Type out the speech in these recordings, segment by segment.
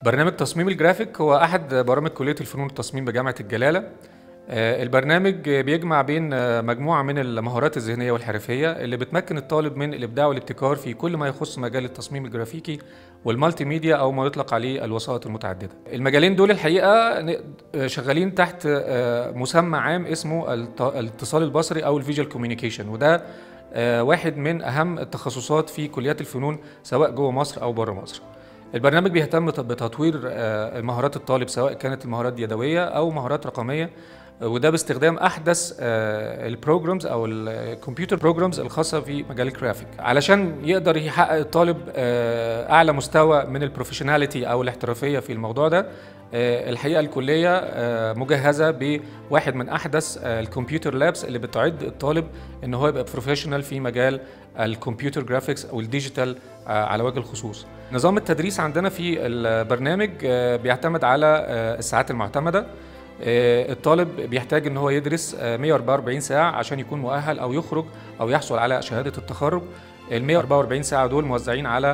برنامج تصميم الجرافيك هو أحد برامج كلية الفنون والتصميم بجامعة الجلالة آه، البرنامج بيجمع بين آه، مجموعة من المهارات الذهنية والحرفية اللي بتمكن الطالب من الإبداع والابتكار في كل ما يخص مجال التصميم الجرافيكي والمالتي ميديا أو ما يطلق عليه الوسائط المتعددة. المجالين دول الحقيقة ن- آه، شغالين تحت آه، مسمى عام اسمه الت- الاتصال البصري أو الفيجوال كوميونيكيشن وده آه، واحد من أهم التخصصات في كليات الفنون سواء جوه مصر أو بره مصر. البرنامج بيهتم بتطوير آه، مهارات الطالب سواء كانت المهارات يدويه او مهارات رقميه آه، وده باستخدام احدث البروجرامز او الكمبيوتر بروجرامز الخاصه في مجال الجرافيك علشان يقدر يحقق الطالب آه، اعلى مستوى من البروفيشناليتي او الاحترافيه في الموضوع ده آه، الحقيقه الكليه آه، مجهزه بواحد من احدث الكمبيوتر لابس اللي بتعد الطالب ان هو يبقى بروفيشنال في مجال الكمبيوتر جرافيكس او الديجيتال آه، على وجه الخصوص نظام التدريس عندنا في البرنامج آه، بيعتمد على آه، الساعات المعتمده آه، الطالب بيحتاج ان هو يدرس آه، 144 ساعه عشان يكون مؤهل او يخرج او يحصل على شهاده التخرج ال 144 ساعه دول موزعين على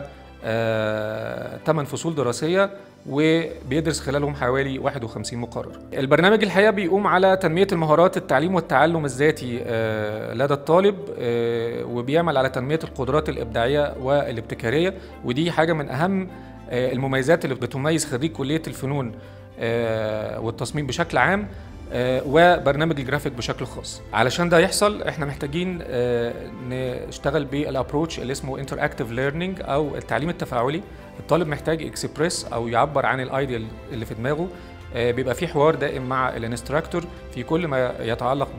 8 فصول دراسيه وبيدرس خلالهم حوالي 51 مقرر. البرنامج الحقيقه بيقوم على تنميه المهارات التعليم والتعلم الذاتي آه، لدى الطالب آه، وبيعمل على تنميه القدرات الابداعيه والابتكاريه ودي حاجه من اهم آه، المميزات اللي بتميز خريج كليه الفنون آه، والتصميم بشكل عام آه، وبرنامج الجرافيك بشكل خاص علشان ده يحصل احنا محتاجين آه، نشتغل بالابروتش اللي اسمه انتراكتيف ليرنينج او التعليم التفاعلي الطالب محتاج اكسبريس او يعبر عن الايديا اللي في دماغه آه، بيبقى في حوار دائم مع الانستراكتور في كل ما يتعلق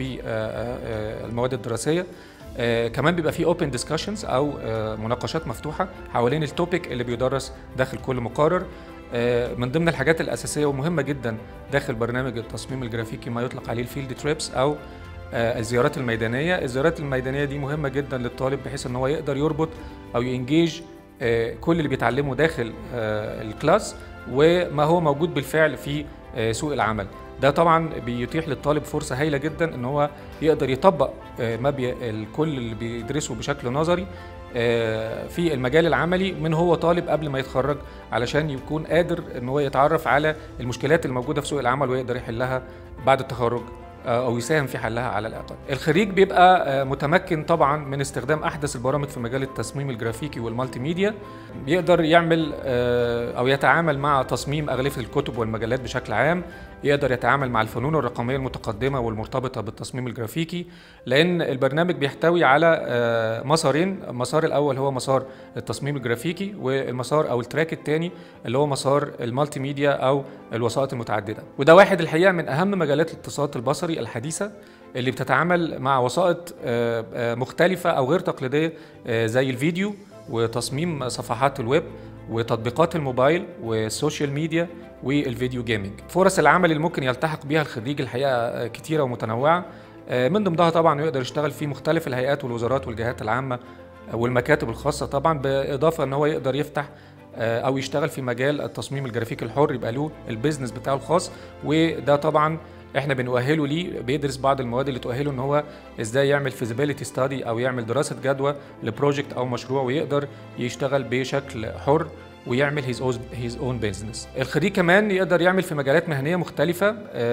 بالمواد الدراسيه آه، كمان بيبقى في اوبن ديسكشنز او آه، مناقشات مفتوحه حوالين التوبيك اللي بيدرس داخل كل مقرر آه، من ضمن الحاجات الاساسيه ومهمه جدا داخل برنامج التصميم الجرافيكي ما يطلق عليه الفيلد تريبس او آه، الزيارات الميدانيه الزيارات الميدانيه دي مهمه جدا للطالب بحيث ان هو يقدر يربط او ينجيج آه، كل اللي بيتعلمه داخل آه، الكلاس وما هو موجود بالفعل في آه، سوق العمل ده طبعا بيتيح للطالب فرصه هايله جدا ان هو يقدر يطبق آه، ما بي الكل اللي بيدرسه بشكل نظري آه، في المجال العملي من هو طالب قبل ما يتخرج علشان يكون قادر ان هو يتعرف على المشكلات الموجوده في سوق العمل ويقدر يحلها بعد التخرج آه، او يساهم في حلها على الاقل. الخريج بيبقى آه، متمكن طبعا من استخدام احدث البرامج في مجال التصميم الجرافيكي والمالتي ميديا يقدر يعمل آه، او يتعامل مع تصميم اغلفه الكتب والمجلات بشكل عام يقدر يتعامل مع الفنون الرقميه المتقدمه والمرتبطه بالتصميم الجرافيكي لان البرنامج بيحتوي على آه، مسارين المسار الاول هو مسار التصميم الجرافيكي والمسار او التراك الثاني اللي هو مسار المالتي ميديا او الوسائط المتعدده وده واحد الحقيقه من اهم مجالات الاتصالات البصري الحديثه اللي بتتعامل مع وسائط آه، آه، مختلفه او غير تقليديه آه، زي الفيديو وتصميم صفحات الويب وتطبيقات الموبايل والسوشيال ميديا والفيديو جيمنج فرص العمل اللي ممكن يلتحق بيها الخريج الحقيقه كتيره ومتنوعه آه، من ضمنها طبعا يقدر يشتغل في مختلف الهيئات والوزارات والجهات العامه والمكاتب الخاصه طبعا بالاضافه ان هو يقدر يفتح آه، او يشتغل في مجال التصميم الجرافيكي الحر يبقى له البيزنس بتاعه الخاص وده طبعا احنا بنؤهله ليه بيدرس بعض المواد اللي تؤهله ان هو ازاي يعمل فيزيبيليتي ستادي او يعمل دراسه جدوى لبروجكت او مشروع ويقدر يشتغل بشكل حر ويعمل هيز هيز اون بيزنس الخريج كمان يقدر يعمل في مجالات مهنيه مختلفه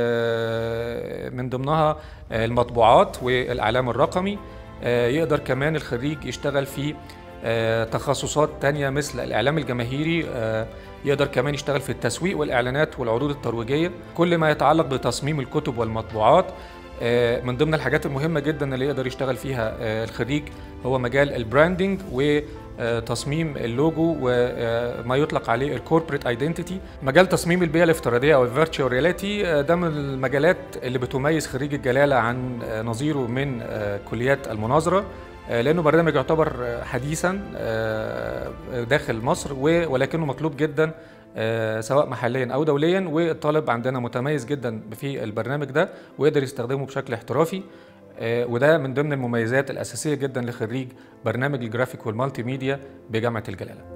آه، من ضمنها آه، المطبوعات والاعلام الرقمي آه، يقدر كمان الخريج يشتغل في آه، تخصصات تانية مثل الإعلام الجماهيري آه، يقدر كمان يشتغل في التسويق والإعلانات والعروض الترويجية كل ما يتعلق بتصميم الكتب والمطبوعات آه، من ضمن الحاجات المهمة جدا اللي يقدر يشتغل فيها آه، الخريج هو مجال البراندنج وتصميم اللوجو وما يطلق عليه الكوربريت ايدنتيتي مجال تصميم البيئة الافتراضية او الفيرتشوال رياليتي ده من المجالات اللي بتميز خريج الجلالة عن آه، نظيره من آه، كليات المناظرة آه، لانه برنامج يعتبر آه، حديثا آه، داخل مصر و- ولكنه مطلوب جدا آه، سواء محليا او دوليا والطالب عندنا متميز جدا في البرنامج ده ويقدر يستخدمه بشكل احترافي آه، وده من ضمن المميزات الاساسيه جدا لخريج برنامج الجرافيك والمالتي ميديا بجامعه الجلاله